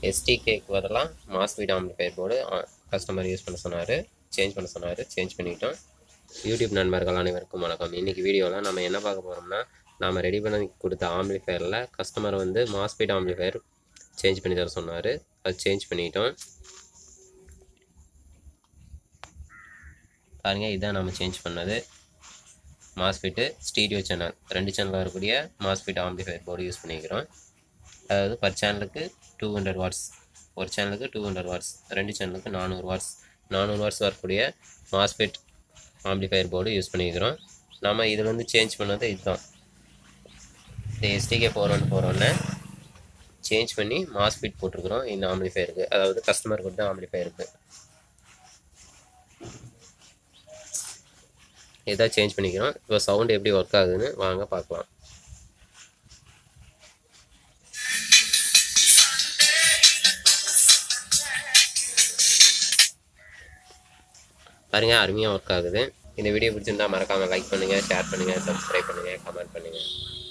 எஸ்டிகேக்கு பதிலாக MOSFET amplifier board customer use பண்ண சொன்னார் சேஞ்ச் பண்ண சொன்னார் சேஞ்ச் பண்ணிட்டோம் யூடியூப் நண்பர்கள் அனைவருக்கும் வணக்கம் இன்றைக்கி வீடியோவில் நம்ம என்ன பார்க்க போகிறோம்னா நாம் ரெடி பண்ணி கொடுத்த ஆம்பிளிஃபையரில் கஸ்டமர் வந்து மாஸ்பீட் ஆம்பிளிஃபையர் சேஞ்ச் பண்ணி தர சொன்னார் அது சேஞ்ச் பண்ணிட்டோம் பாருங்கள் இதான் நம்ம சேஞ்ச் பண்ணது மாஸ்பிட்டு ஸ்டீடியோ சேனல் ரெண்டு சேனல் வரக்கூடிய மாஸ்பிட் ஆம்பிளிஃபையர் போர்டு யூஸ் பண்ணிக்கிறோம் அதாவது பர் சேனலுக்கு டூ ஹண்ட்ரட் வாட்ஸ் ஒரு சேனலுக்கு டூ ஹண்ட்ரட் வாட்ஸ் ரெண்டு சேனலுக்கு நானூறு வாட்ஸ் நானூறு வாட்ஸ் வரக்கூடிய மாஸ்பிட் ஆம்பிளிஃபையர் போர்டு யூஸ் பண்ணிக்கிறோம் நம்ம இதில் வந்து சேஞ்ச் பண்ணது இதுதான் இந்த எஸ்டிகே ஃபோர் ஒன் ஃபோர் ஒன்று சேஞ்ச் பண்ணி மாஸ்பிட் போட்டிருக்கிறோம் இந்த ஆம்பிளிஃபையருக்கு அதாவது கஸ்டமர் கொடுத்த ஆம்பிளிஃபையருக்கு இதாக சேஞ்ச் பண்ணிக்கிறோம் இப்போ சவுண்ட் எப்படி ஒர்க் ஆகுதுன்னு வாங்க பார்க்கலாம் பாருங்கள் அருமையாக ஒர்க் ஆகுது இந்த வீடியோ பிடிச்சிருந்தா மறக்காமல் லைக் பண்ணுங்கள் ஷேர் பண்ணுங்கள் சப்ஸ்கிரைப் பண்ணுங்கள் கமெண்ட் பண்ணுங்கள்